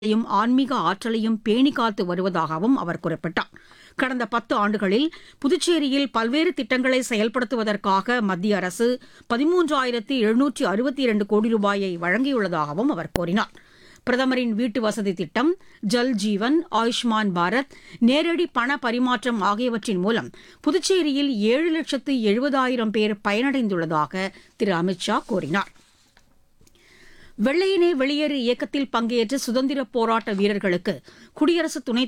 யும் ஆன்மீக ஆற்றலையும் பேணி காத்து வருவதாகவும் அவர் குறிப்பிட்டார் கடந்த பத்து ஆண்டுகளில் புதுச்சேரியில் பல்வேறு திட்டங்களை செயல்படுத்துவதற்காக மத்திய அரசு பதிமூன்றாயிரத்து எழுநூற்று அறுபத்தி இரண்டு கோடி ரூபாயை வழங்கியுள்ளதாகவும் அவர் கூறினார் பிரதமரின் வீட்டு வசதி திட்டம் ஜல் ஜீவன் ஆயுஷ்மான் பாரத் நேரடி பண பரிமாற்றம் ஆகியவற்றின் மூலம் புதுச்சேரியில் ஏழு லட்சத்து எழுபதாயிரம் பேர் பயனடைந்துள்ளதாக திரு அமித் ஷா கூறினார் வெள்ளையனே வெளியேறு இயக்கத்தில் பங்கேற்ற சுதந்திரப் போராட்ட வீரர்களுக்கு குடியரசு துணைத்